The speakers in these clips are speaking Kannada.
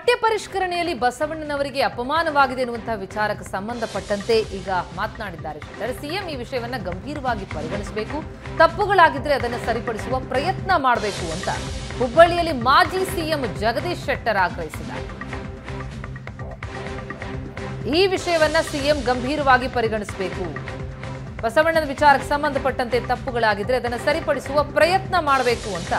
ಪಠ್ಯ ಪರಿಷ್ಕರಣೆಯಲ್ಲಿ ಬಸವಣ್ಣನವರಿಗೆ ಅಪಮಾನವಾಗಿದೆ ಎನ್ನುವಂತಹ ವಿಚಾರಕ್ಕೆ ಸಂಬಂಧಪಟ್ಟಂತೆ ಈಗ ಮಾತನಾಡಿದ್ದಾರೆ ಶೆಟ್ಟರ್ ಸಿಎಂ ಈ ವಿಷಯವನ್ನ ಗಂಭೀರವಾಗಿ ಪರಿಗಣಿಸಬೇಕು ತಪ್ಪುಗಳಾಗಿದ್ರೆ ಅದನ್ನು ಸರಿಪಡಿಸುವ ಪ್ರಯತ್ನ ಮಾಡಬೇಕು ಅಂತ ಹುಬ್ಬಳ್ಳಿಯಲ್ಲಿ ಮಾಜಿ ಸಿಎಂ ಜಗದೀಶ್ ಶೆಟ್ಟರ್ ಆಗ್ರಹಿಸಿದ್ದಾರೆ ಈ ವಿಷಯವನ್ನ ಸಿಎಂ ಗಂಭೀರವಾಗಿ ಪರಿಗಣಿಸಬೇಕು ಬಸವಣ್ಣನ ವಿಚಾರಕ್ಕೆ ಸಂಬಂಧಪಟ್ಟಂತೆ ತಪ್ಪುಗಳಾಗಿದ್ರೆ ಅದನ್ನು ಸರಿಪಡಿಸುವ ಪ್ರಯತ್ನ ಮಾಡಬೇಕು ಅಂತ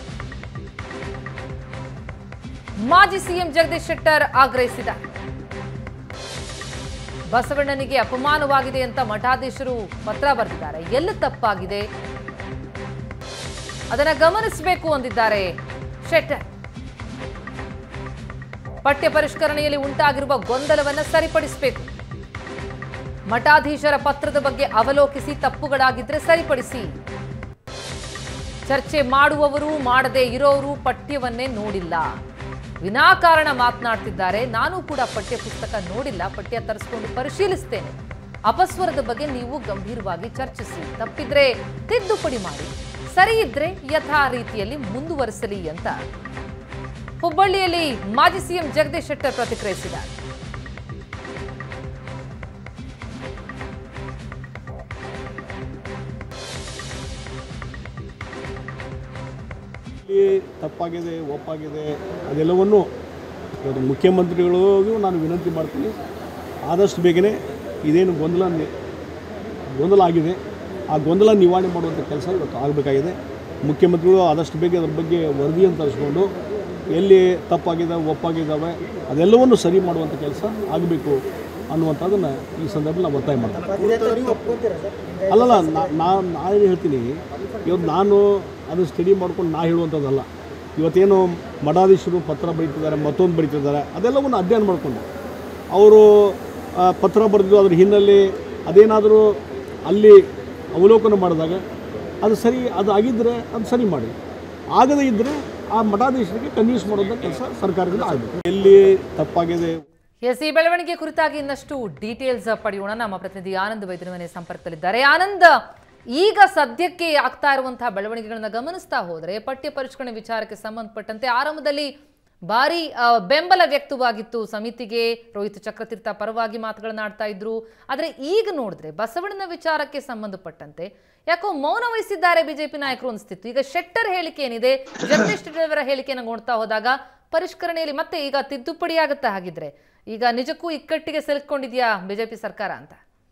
ಮಾಜಿ ಸಿಎಂ ಜಗದೀಶ್ ಶೆಟ್ಟರ್ ಆಗ್ರಹಿಸಿದ್ದಾರೆ ಬಸವಣ್ಣನಿಗೆ ಅಪಮಾನವಾಗಿದೆ ಅಂತ ಮಠಾಧೀಶರು ಪತ್ರ ಬರೆದಿದ್ದಾರೆ ಎಲ್ಲಿ ತಪ್ಪಾಗಿದೆ ಅದನ್ನ ಗಮನಿಸಬೇಕು ಅಂದಿದ್ದಾರೆ ಶೆಟ್ಟರ್ ಪಠ್ಯ ಪರಿಷ್ಕರಣೆಯಲ್ಲಿ ಉಂಟಾಗಿರುವ ಗೊಂದಲವನ್ನ ಸರಿಪಡಿಸಬೇಕು ಮಠಾಧೀಶರ ಪತ್ರದ ಬಗ್ಗೆ ಅವಲೋಕಿಸಿ ತಪ್ಪುಗಳಾಗಿದ್ರೆ ಸರಿಪಡಿಸಿ ಚರ್ಚೆ ಮಾಡುವವರು ಮಾಡದೇ ಇರೋರು ಪಠ್ಯವನ್ನೇ ನೋಡಿಲ್ಲ ವಿನಾಕಾರಣ ಮಾತನಾಡ್ತಿದ್ದಾರೆ ನಾನು ಕೂಡ ಪಠ್ಯ ಪುಸ್ತಕ ನೋಡಿಲ್ಲ ಪಠ್ಯ ತರಿಸ್ಕೊಂಡು ಪರಿಶೀಲಿಸ್ತೇನೆ ಅಪಸ್ವರದ ಬಗ್ಗೆ ನೀವು ಗಂಭೀರವಾಗಿ ಚರ್ಚಿಸಿ ತಪ್ಪಿದ್ರೆ ತಿದ್ದುಪಡಿ ಮಾಡಿ ಸರಿ ಇದ್ರೆ ಯಥಾ ರೀತಿಯಲ್ಲಿ ಮುಂದುವರಿಸಲಿ ಅಂತ ಹುಬ್ಬಳ್ಳಿಯಲ್ಲಿ ಮಾಜಿ ಸಿಎಂ ಜಗದೀಶ್ ಶೆಟ್ಟರ್ ಪ್ರತಿಕ್ರಿಯಿಸಿದ್ದಾರೆ ಇಲ್ಲಿ ತಪ್ಪಾಗಿದೆ ಒಪ್ಪಾಗಿದೆ ಅದೆಲ್ಲವನ್ನು ಇವತ್ತು ಮುಖ್ಯಮಂತ್ರಿಗಳಿಗೂ ನಾನು ವಿನಂತಿ ಮಾಡ್ತೀನಿ ಆದಷ್ಟು ಬೇಗನೆ ಇದೇನು ಗೊಂದಲ ನಿ- ಗೊಂದಲ ಆಗಿದೆ ಆ ಗೊಂದಲ ನಿವಾರಣೆ ಮಾಡುವಂಥ ಕೆಲಸ ಇವತ್ತು ಆಗಬೇಕಾಗಿದೆ ಮುಖ್ಯಮಂತ್ರಿಗಳು ಆದಷ್ಟು ಬೇಗ ಅದ್ರ ಬಗ್ಗೆ ವರದಿಯನ್ನು ತರಿಸ್ಕೊಂಡು ಎಲ್ಲಿ ತಪ್ಪಾಗಿದೆ ಒಪ್ಪಾಗಿದ್ದಾವೆ ಅದೆಲ್ಲವನ್ನು ಸರಿ ಮಾಡುವಂಥ ಕೆಲಸ ಆಗಬೇಕು ಅನ್ನುವಂಥದ್ದನ್ನು ಈ ಸಂದರ್ಭದಲ್ಲಿ ನಾವು ಒತ್ತಾಯ ಮಾಡ್ತೀನಿ ಅಲ್ಲಲ್ಲ ನಾ- ನಾ- ನಾನೇನು ಹೇಳ್ತೀನಿ ಇವತ್ತು ನಾನು ಅದು ಸ್ಟಡಿ ಮಾಡ್ಕೊಂಡು ನಾ ಹೇಳುವಂಥದ್ದಲ್ಲ ಇವತ್ತೇನು ಮಠಾಧೀಶರು ಪತ್ರ ಬರೀತಿದ್ದಾರೆ ಮತ್ತೊಂದು ಬರೀತಿದ್ದಾರೆ ಅದೆಲ್ಲವನ್ನು ಅಧ್ಯಯನ ಮಾಡಿಕೊಂಡು ಅವರು ಆ, ಪತ್ರ ಬರೆದಿದ್ದು ಅದ್ರ ಹಿನ್ನೆಲೆ ಅದೇನಾದರೂ ಅಲ್ಲಿ ಅವಲೋಕನ ಮಾಡಿದಾಗ ಅದು ಸರಿ ಅದು ಆಗಿದ್ದರೆ ಅದು ಸರಿ ಮಾಡಿ ಆಗದೇ ಇದ್ದರೆ ಆ ಮಠಾಧೀಶರಿಗೆ ಕನ್ವಿನ್ಸ್ ಮಾಡುವಂಥ ಕೆಲಸ ಸರ್ಕಾರದಿಂದ ಆಗಬೇಕು ಎಲ್ಲಿ ತಪ್ಪಾಗಿದೆ ಎಸ್ ಈ ಬೆಳವಣಿಗೆ ಕುರಿತಾಗಿ ಇನ್ನಷ್ಟು ಡೀಟೇಲ್ಸ್ ಪಡೆಯೋಣ ನಮ್ಮ ಪ್ರತಿನಿಧಿ ಆನಂದ್ ವೈದ್ಯರ ಮನೆ ಸಂಪರ್ಕದಲ್ಲಿದ್ದಾರೆ ಆನಂದ್ ಈಗ ಸದ್ಯಕ್ಕೆ ಆಗ್ತಾ ಇರುವಂತಹ ಬೆಳವಣಿಗೆಗಳನ್ನ ಗಮನಿಸ್ತಾ ಹೋದ್ರೆ ಪಠ್ಯ ಪರಿಷ್ಕರಣೆ ವಿಚಾರಕ್ಕೆ ಸಂಬಂಧಪಟ್ಟಂತೆ ಆರಂಭದಲ್ಲಿ ಭಾರಿ ಆ, ಬೆಂಬಲ ವ್ಯಕ್ತವಾಗಿತ್ತು ಸಮಿತಿಗೆ ರೋಹಿತ್ ಚಕ್ರತೀರ್ಥ ಪರವಾಗಿ ಮಾತುಗಳನ್ನ ಆಡ್ತಾ ಇದ್ರು ಆದ್ರೆ ಈಗ ನೋಡಿದ್ರೆ ಬಸವಣ್ಣನ ವಿಚಾರಕ್ಕೆ ಸಂಬಂಧಪಟ್ಟಂತೆ ಯಾಕೋ ಮೌನ ವಹಿಸಿದ್ದಾರೆ ಬಿಜೆಪಿ ನಾಯಕರು ಅನಿಸ್ತಿತ್ತು ಈಗ ಶೆಟ್ಟರ್ ಹೇಳಿಕೆ ಏನಿದೆ ಜಗದೀಶ್ ಶೆಟ್ಟರ್ ಅವರ ಹೇಳಿಕೆಯನ್ನು ನೋಡ್ತಾ ಹೋದಾಗ ಪರಿಷ್ಕರಣೆಯಲ್ಲಿ ಮತ್ತೆ ಈಗ ತಿದ್ದುಪಡಿ ಆಗುತ್ತಾ ಹಾಗಿದ್ರೆ ಈಗ ನಿಜಕ್ಕೂ ಇಕ್ಕಟ್ಟಿಗೆ ಸಿಲುಕೊಂಡಿದ್ಯಾ ಬಿಜೆಪಿ ಸರ್ಕಾರ ಅಂತ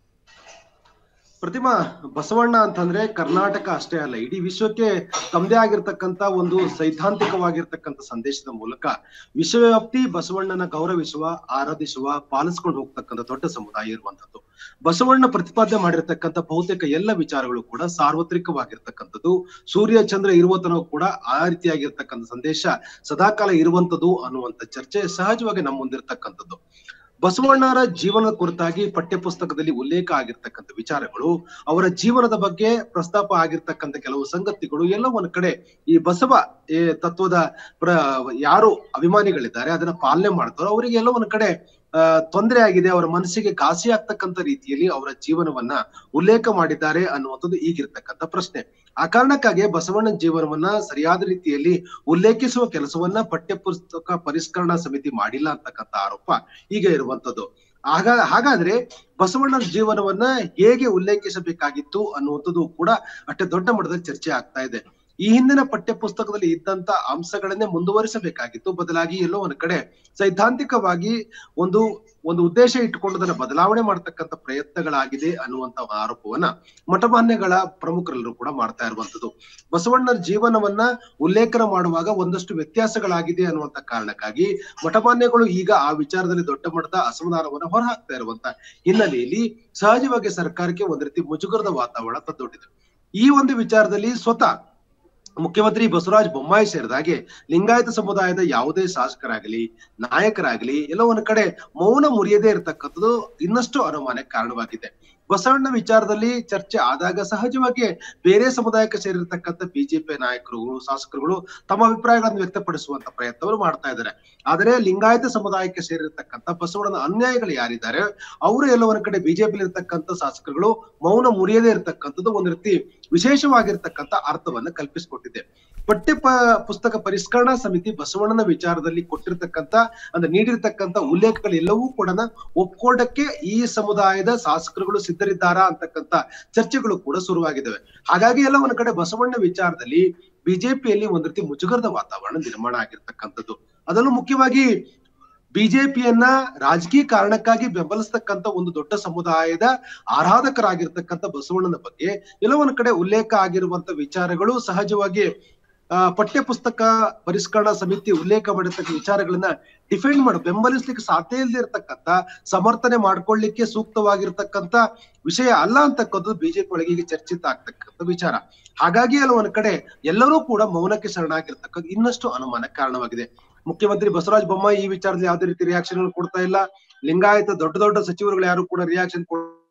ಪ್ರತಿಮಾ ಬಸವಣ್ಣ ಅಂತಂದ್ರೆ ಕರ್ನಾಟಕ ಅಷ್ಟೇ ಅಲ್ಲ ಇಡೀ ವಿಶ್ವಕ್ಕೆ ತಮ್ಮದೇ ಆಗಿರ್ತಕ್ಕಂತ ಒಂದು ಸೈದ್ಧಾಂತಿಕವಾಗಿರ್ತಕ್ಕಂಥ ಸಂದೇಶದ ಮೂಲಕ ವಿಶ್ವವ್ಯಾಪ್ತಿ ಬಸವಣ್ಣನ ಗೌರವಿಸುವ ಆರಾಧಿಸುವ ಪಾಲಿಸ್ಕೊಂಡು ಹೋಗ್ತಕ್ಕಂಥ ದೊಡ್ಡ ಸಮುದಾಯ ಇರುವಂತದ್ದು ಬಸವಣ್ಣ ಪ್ರತಿಪಾದನೆ ಮಾಡಿರ್ತಕ್ಕಂಥ ಬಹುತೇಕ ಎಲ್ಲ ವಿಚಾರಗಳು ಕೂಡ ಸಾರ್ವತ್ರಿಕವಾಗಿರ್ತಕ್ಕಂಥದ್ದು ಸೂರ್ಯ ಚಂದ್ರ ಇರುವ ತನಕ ಕೂಡ ಆ ರೀತಿಯಾಗಿರ್ತಕ್ಕಂಥ ಸಂದೇಶ ಸದಾಕಾಲ ಇರುವಂತದ್ದು ಅನ್ನುವಂಥ ಚರ್ಚೆ ಸಹಜವಾಗಿ ನಮ್ಮ ಮುಂದಿರ್ತಕ್ಕಂಥದ್ದು ಬಸವಣ್ಣರ ಜೀವನದ ಕುರಿತಾಗಿ ಪಠ್ಯ ಪುಸ್ತಕದಲ್ಲಿ ಉಲ್ಲೇಖ ಆಗಿರ್ತಕ್ಕಂಥ ವಿಚಾರಗಳು ಅವರ ಜೀವನದ ಬಗ್ಗೆ ಪ್ರಸ್ತಾಪ ಆಗಿರ್ತಕ್ಕಂಥ ಕೆಲವು ಸಂಗತಿಗಳು ಎಲ್ಲ ಒಂದ್ ಕಡೆ ಈ ಬಸವ ಈ ತತ್ವದ ಪ್ರ ಯಾರು ಅಭಿಮಾನಿಗಳಿದ್ದಾರೆ ಅದನ್ನ ಪಾಲನೆ ಮಾಡ್ತಾರೋ ಅವರಿಗೆ ಎಲ್ಲ ಒಂದ್ ಕಡೆ ಆ ತೊಂದರೆ ಆಗಿದೆ ಅವರ ಮನಸ್ಸಿಗೆ ಘಾಸಿ ಆಗ್ತಕ್ಕಂಥ ರೀತಿಯಲ್ಲಿ ಅವರ ಜೀವನವನ್ನ ಉಲ್ಲೇಖ ಮಾಡಿದ್ದಾರೆ ಅನ್ನುವಂಥದ್ದು ಈಗಿರ್ತಕ್ಕಂಥ ಪ್ರಶ್ನೆ ಆ ಕಾರಣಕ್ಕಾಗಿ ಬಸವಣ್ಣನ ಜೀವನವನ್ನ ಸರಿಯಾದ ರೀತಿಯಲ್ಲಿ ಉಲ್ಲೇಖಿಸುವ ಕೆಲಸವನ್ನ ಪಠ್ಯ ಪುಸ್ತಕ ಪರಿಷ್ಕರಣಾ ಸಮಿತಿ ಮಾಡಿಲ್ಲ ಅಂತಕ್ಕಂಥ ಆರೋಪ ಈಗ ಇರುವಂತದ್ದು ಆಗ ಹಾಗಾದ್ರೆ ಬಸವಣ್ಣನ ಜೀವನವನ್ನ ಹೇಗೆ ಉಲ್ಲೇಖಿಸಬೇಕಾಗಿತ್ತು ಅನ್ನುವಂಥದ್ದು ಕೂಡ ಅಷ್ಟೇ ದೊಡ್ಡ ಮಟ್ಟದಲ್ಲಿ ಚರ್ಚೆ ಆಗ್ತಾ ಇದೆ ಈ ಹಿಂದಿನ ಪಠ್ಯ ಪುಸ್ತಕದಲ್ಲಿ ಇದ್ದಂತ ಅಂಶಗಳನ್ನೇ ಮುಂದುವರಿಸಬೇಕಾಗಿತ್ತು ಬದಲಾಗಿ ಎಲ್ಲೋ ಒಂದ್ ಕಡೆ ಸೈದ್ಧಾಂತಿಕವಾಗಿ ಒಂದು ಒಂದು ಉದ್ದೇಶ ಇಟ್ಟುಕೊಂಡು ಅದನ್ನ ಬದಲಾವಣೆ ಮಾಡತಕ್ಕಂತ ಪ್ರಯತ್ನಗಳಾಗಿದೆ ಅನ್ನುವಂತ ಆರೋಪವನ್ನ ಮಠಮಾನ್ಯಗಳ ಪ್ರಮುಖರೆಲ್ಲರೂ ಕೂಡ ಮಾಡ್ತಾ ಇರುವಂತದ್ದು ಬಸವಣ್ಣನ ಜೀವನವನ್ನ ಉಲ್ಲೇಖನ ಮಾಡುವಾಗ ಒಂದಷ್ಟು ವ್ಯತ್ಯಾಸಗಳಾಗಿದೆ ಅನ್ನುವಂತ ಕಾರಣಕ್ಕಾಗಿ ಮಠಮಾನ್ಯಗಳು ಈಗ ಆ ವಿಚಾರದಲ್ಲಿ ದೊಡ್ಡ ಮಟ್ಟದ ಅಸಮಾಧಾನವನ್ನ ಹೊರಹಾಕ್ತಾ ಇರುವಂತ ಹಿನ್ನೆಲೆಯಲ್ಲಿ ಸಹಜವಾಗಿ ಸರ್ಕಾರಕ್ಕೆ ಒಂದ್ ರೀತಿ ಮುಜುಗರದ ವಾತಾವರಣ ತಂದೊಡ್ಡಿದೆ ಈ ಒಂದು ವಿಚಾರದಲ್ಲಿ ಸ್ವತಃ ಮುಖ್ಯಮಂತ್ರಿ ಬಸವರಾಜ ಬೊಮ್ಮಾಯಿ ಸೇರಿದಾಗೆ ಲಿಂಗಾಯತ ಸಮುದಾಯದ ಯಾವುದೇ ಶಾಸಕರಾಗಲಿ ನಾಯಕರಾಗಲಿ ಎಲ್ಲ ಒಂದ್ ಕಡೆ ಮೌನ ಮುರಿಯದೇ ಇರತಕ್ಕಂಥದ್ದು ಇನ್ನಷ್ಟು ಅನುಮಾನಕ್ಕೆ ಕಾರಣವಾಗಿದೆ ಬಸವಣ್ಣ ವಿಚಾರದಲ್ಲಿ ಚರ್ಚೆ ಆದಾಗ ಸಹಜವಾಗಿ ಬೇರೆ ಸಮುದಾಯಕ್ಕೆ ಸೇರಿರ್ತಕ್ಕಂಥ ಬಿಜೆಪಿ ನಾಯಕರುಗಳು ಶಾಸಕರುಗಳು ತಮ್ಮ ಅಭಿಪ್ರಾಯಗಳನ್ನು ವ್ಯಕ್ತಪಡಿಸುವಂತ ಪ್ರಯತ್ನವನ್ನು ಮಾಡ್ತಾ ಇದ್ದಾರೆ ಆದರೆ ಲಿಂಗಾಯತ ಸಮುದಾಯಕ್ಕೆ ಸೇರಿರ್ತಕ್ಕಂಥ ಬಸವಣ್ಣನ ಅನ್ಯಾಯಗಳು ಯಾರಿದ್ದಾರೆ ಅವರು ಎಲ್ಲ ಒಂದ್ ಕಡೆ ಬಿಜೆಪಿ ಇರ್ತಕ್ಕಂಥ ಶಾಸಕರುಗಳು ಮೌನ ಮುರಿಯದೇ ಇರತಕ್ಕಂಥದ್ದು ಒಂದ್ ರೀತಿ ವಿಶೇಷವಾಗಿರ್ತಕ್ಕಂಥ ಅರ್ಥವನ್ನ ಕಲ್ಪಿಸಿಕೊಟ್ಟಿದೆ ಪಠ್ಯ ಪ ಪುಸ್ತಕ ಪರಿಷ್ಕರಣಾ ಸಮಿತಿ ಬಸವಣ್ಣನ ವಿಚಾರದಲ್ಲಿ ಕೊಟ್ಟಿರ್ತಕ್ಕಂಥ ಅಂದ್ರೆ ನೀಡಿರ್ತಕ್ಕಂಥ ಉಲ್ಲೇಖಗಳೆಲ್ಲವೂ ಕೂಡ ಒಪ್ಕೊಳ್ಳಕ್ಕೆ ಈ ಸಮುದಾಯದ ಶಾಸಕರುಗಳು ಸಿದ್ಧರಿದ್ದಾರಾ ಅಂತಕ್ಕಂಥ ಚರ್ಚೆಗಳು ಕೂಡ ಶುರುವಾಗಿದ್ದಾವೆ ಹಾಗಾಗಿ ಎಲ್ಲ ಒಂದ್ ಕಡೆ ಬಸವಣ್ಣ ವಿಚಾರದಲ್ಲಿ ಬಿಜೆಪಿಯಲ್ಲಿ ಒಂದ್ ರೀತಿ ಮುಜುಗರದ ವಾತಾವರಣ ನಿರ್ಮಾಣ ಆಗಿರ್ತಕ್ಕಂಥದ್ದು ಅದರಲ್ಲೂ ಮುಖ್ಯವಾಗಿ ಬಿಜೆಪಿಯನ್ನ ರಾಜಕೀಯ ಕಾರಣಕ್ಕಾಗಿ ಬೆಂಬಲಿಸ್ತಕ್ಕಂಥ ಒಂದು ದೊಡ್ಡ ಸಮುದಾಯದ ಆರಾಧಕರಾಗಿರ್ತಕ್ಕಂಥ ಬಸವಣ್ಣನ ಬಗ್ಗೆ ಎಲ್ಲ ಒಂದ್ ಕಡೆ ಉಲ್ಲೇಖ ಆಗಿರುವಂತ ವಿಚಾರಗಳು ಸಹಜವಾಗಿ ಆ ಪಠ್ಯ ಪುಸ್ತಕ ಪರಿಷ್ಕರಣಾ ಸಮಿತಿ ಉಲ್ಲೇಖ ಮಾಡಿರ್ತಕ್ಕ ವಿಚಾರಗಳನ್ನ ಡಿಫೆಂಡ್ ಮಾಡ ಬೆಂಬಲಿಸ್ಲಿಕ್ಕೆ ಸಾಧ್ಯ ಇಲ್ಲದೆ ಇರತಕ್ಕಂತ ಸಮರ್ಥನೆ ಮಾಡ್ಕೊಳ್ಳಿಕ್ಕೆ ಸೂಕ್ತವಾಗಿರ್ತಕ್ಕಂತ ವಿಷಯ ಅಲ್ಲ ಅಂತಕ್ಕಂಥದ್ದು ಬಿಜೆಪಿ ಒಳಗೆ ಈಗ ಚರ್ಚಿತ ಆಗ್ತಕ್ಕಂಥ ವಿಚಾರ ಹಾಗಾಗಿ ಅಲ್ಲ ಒಂದ್ ಕಡೆ ಎಲ್ಲರೂ ಕೂಡ ಮೌನಕ್ಕೆ ಶರಣಾಗಿರ್ತಕ್ಕಂಥ ಇನ್ನಷ್ಟು ಅನುಮಾನ ಕಾರಣವಾಗಿದೆ ಮುಖ್ಯಮಂತ್ರಿ ಬಸವರಾಜ ಬೊಮ್ಮಾಯಿ ಈ ವಿಚಾರದಲ್ಲಿ ಯಾವುದೇ ರೀತಿ ರಿಯಾಕ್ಷನ್ ಕೊಡ್ತಾ ಇಲ್ಲ ಲಿಂಗಾಯತ ದೊಡ್ಡ ದೊಡ್ಡ ಸಚಿವರುಗಳು ಯಾರು ಕೂಡ ರಿಯಾಕ್ಷನ್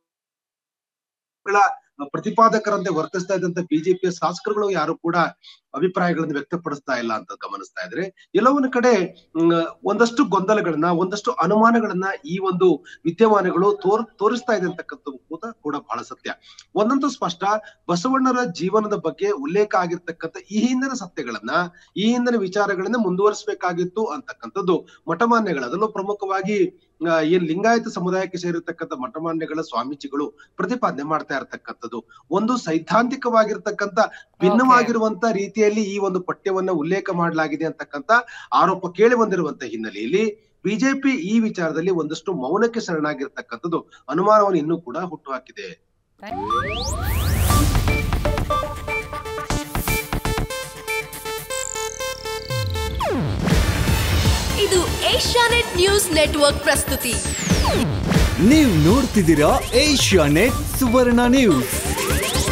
ಪ್ರತಿಪಾದಕರಂತೆ ವರ್ತಿಸ್ತಾ ಇದ್ದಂತ ಬಿಜೆಪಿಯ ಶಾಸಕರುಗಳು ಯಾರು ಕೂಡ ಅಭಿಪ್ರಾಯಗಳನ್ನು ವ್ಯಕ್ತಪಡಿಸ್ತಾ ಇಲ್ಲ ಅಂತ ಗಮನಿಸ್ತಾ ಇದ್ರೆ ಎಲ್ಲವೊಂದು ಕಡೆ ಹ್ಮ್, ಒಂದಷ್ಟು ಗೊಂದಲಗಳನ್ನ ಒಂದಷ್ಟು ಅನುಮಾನಗಳನ್ನ ಈ ಒಂದು ವಿದ್ಯಮಾನಗಳು ತೋರ್ ತೋರಿಸ್ತಾ ಇದೆ ಅಂತಕ್ಕಂಥದ್ದು ಕೂಡ ಕೂಡ ಬಹಳ ಸತ್ಯ ಒಂದಂತೂ ಸ್ಪಷ್ಟ ಬಸವಣ್ಣರ ಜೀವನದ ಬಗ್ಗೆ ಉಲ್ಲೇಖ ಆಗಿರ್ತಕ್ಕಂಥ ಈ ಹಿಂದಿನ ಸತ್ಯಗಳನ್ನ ಈ ಹಿಂದಿನ ವಿಚಾರಗಳನ್ನ ಮುಂದುವರಿಸಬೇಕಾಗಿತ್ತು ಅಂತಕ್ಕಂಥದ್ದು ಮಠಮಾನ್ಯಗಳು ಅದರಲ್ಲೂ ಪ್ರಮುಖವಾಗಿ ಆ, ಏನ್ ಲಿಂಗಾಯತ ಸಮುದಾಯಕ್ಕೆ ಸೇರಿರ್ತಕ್ಕಂಥ ಮಠಮಾನ್ಯಗಳ ಸ್ವಾಮೀಜಿಗಳು ಪ್ರತಿಪಾದನೆ ಮಾಡ್ತಾ ಇರತಕ್ಕಂಥದ್ದು ಒಂದು ಸೈದ್ಧಾಂತಿಕವಾಗಿರ್ತಕ್ಕಂಥ ಭಿನ್ನವಾಗಿರುವಂತ ರೀತಿಯಲ್ಲಿ ಈ ಒಂದು ಪಠ್ಯವನ್ನ ಉಲ್ಲೇಖ ಮಾಡಲಾಗಿದೆ ಅಂತಕ್ಕಂಥ ಆರೋಪ ಕೇಳಿ ಬಂದಿರುವಂತ ಹಿನ್ನೆಲೆಯಲ್ಲಿ ಬಿಜೆಪಿ ಈ ವಿಚಾರದಲ್ಲಿ ಒಂದಷ್ಟು ಮೌನಕ್ಕೆ ಶರಣಾಗಿರ್ತಕ್ಕಂಥದ್ದು ಅನುಮಾನವನ್ನು ಇನ್ನೂ ಕೂಡ ಹುಟ್ಟುಹಾಕಿದೆ ಇದು ಏಷ್ಯಾನೆಟ್ ನ್ಯೂಸ್ ನೆಟ್ವರ್ಕ್ ಪ್ರಸ್ತುತಿ ನೀವು ನೋಡ್ತಿದ್ದೀರಾ ಏಷ್ಯಾ ನೆಟ್ ಸುವರ್ಣ ನ್ಯೂಸ್